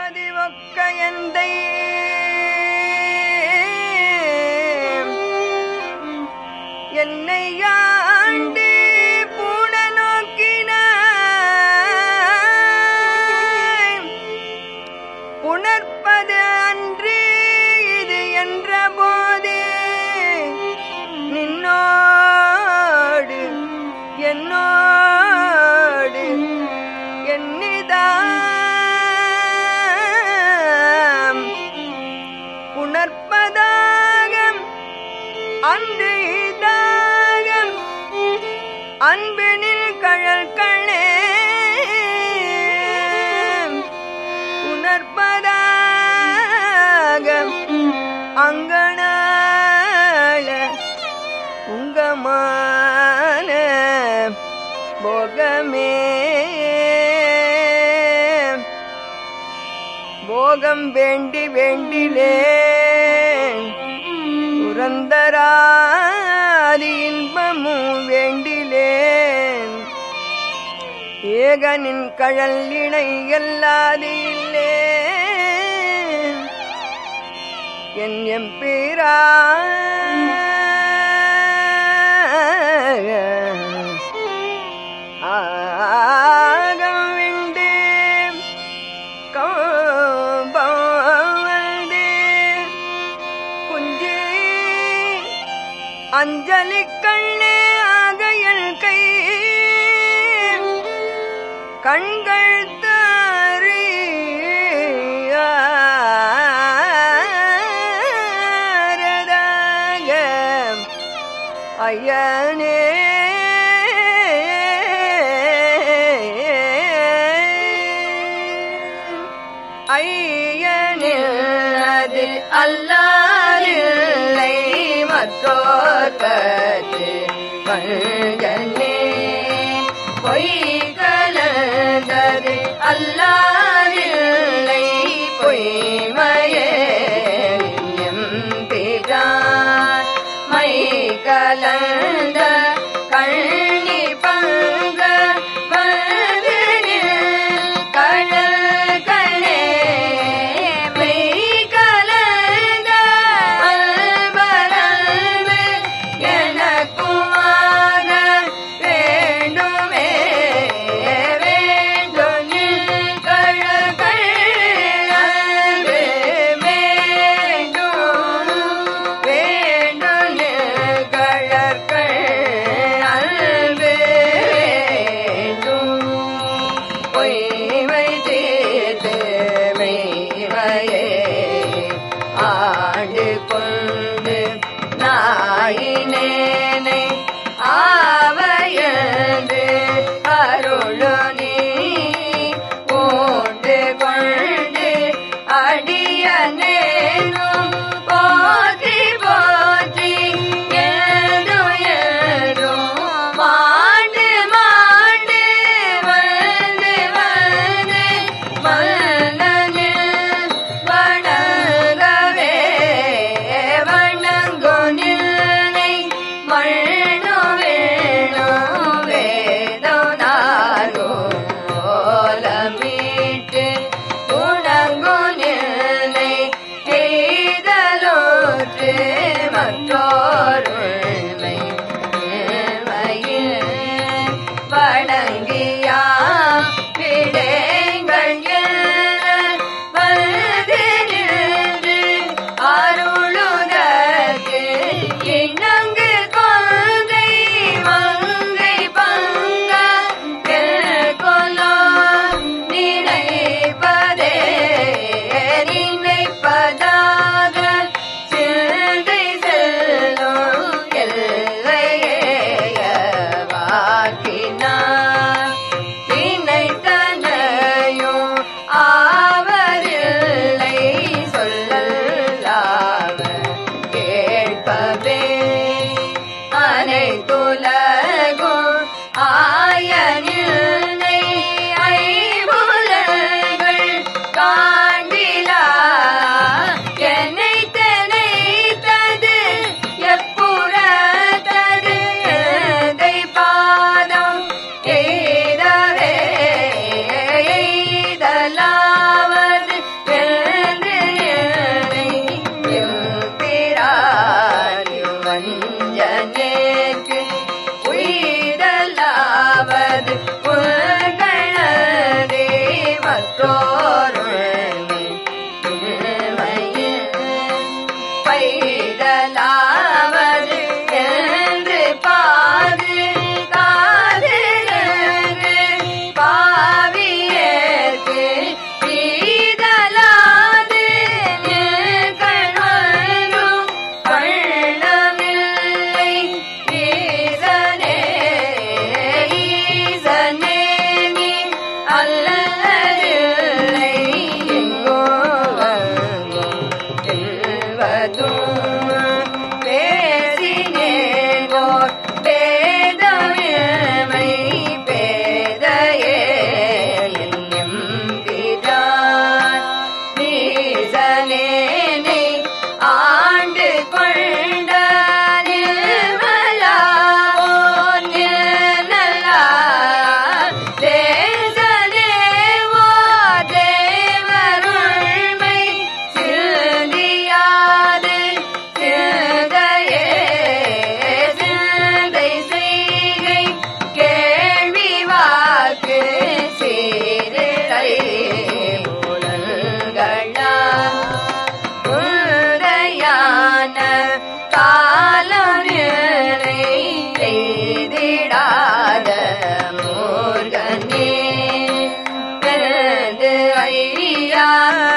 பதிவொக்க எந்தை என்னை ஆண்டி பூண நோக்கின புணர்ப்பது அன்று இது என்ற போதே நின்னோடு என்னோடு என்னிதாம் உணர்ப்பதாக அன்று இதாகம் அன்பினில் கழல் கண்ணே உணர்ப்பதாக அங்கனால உங்கமான போகமே போகம் வேண்டி வேண்டிலேன் புரந்தராதி இன்பமும் வேண்டிலேன் ஏகனின் கழல் இணை எல்லாது இல்லே என் எம்பீரா ஆகம் விண்டு கம்பந்து குஞ்சி அஞ்சலி கண்ணே ஆகையல் கை கண்கள் தாரியாக ஐயனே ஐயனில் அது அல்லாரில்லை மற்றோர் கத்து பஞ்சனே பொய் கலந்தது அல்லாரில்லை பொய்மையே எம்பிரான் மை கலந்த கண்ணி பங்க மதுனில் கழல் கணே மெய் கலந்த அல்பரல்பு எனக்குமாக வேண்டுமே வேண்டுனில் கழல்கள் அன்பு வேண்டும் வேண்டுனில் கழற்கள் அன்பு வேண்டும் பொய்மை தீர்த்து மெய்மையே ஆண்டு கொண்டு நாயினேனை ஆவையது அருளு நீ பூண்டு கொண்டு அடியனேனும் போற்றி போற்றி ஏதும் ஏதும் மாண்டு மாண்டு வந்து வந்து மன்னனில் வணங்கவே வணங்கு நின்னை மண்ணு வேணு வேதோ நாகோ ஓலமிட்டு ஓரோருமை திருமையில் பைதலாவது என்று பாது காதிருந்து பாவியேற்கு பீதலாது கண்வரும் கண்ணமில்லை ஈசனே ஈசனே நீ அல்லதில்லை எங்கோ அங்கும் செல்வதும் பேசினேங்கோர் பேதமில்மை பேதையே என்னும் பிரான் நீசனேனை ஆண்டு கொண்ட நிர்மலா நிர்மலா தேசனே ஓ தேவருள்மை சிந்தியாது சிந்தையே சிந்தை செய்கை கேள்வி வாக்கு சீரிழை புலன்களா உரையான காலநிலை எய்திடாத மூர்கனே பிறந்து ஐயா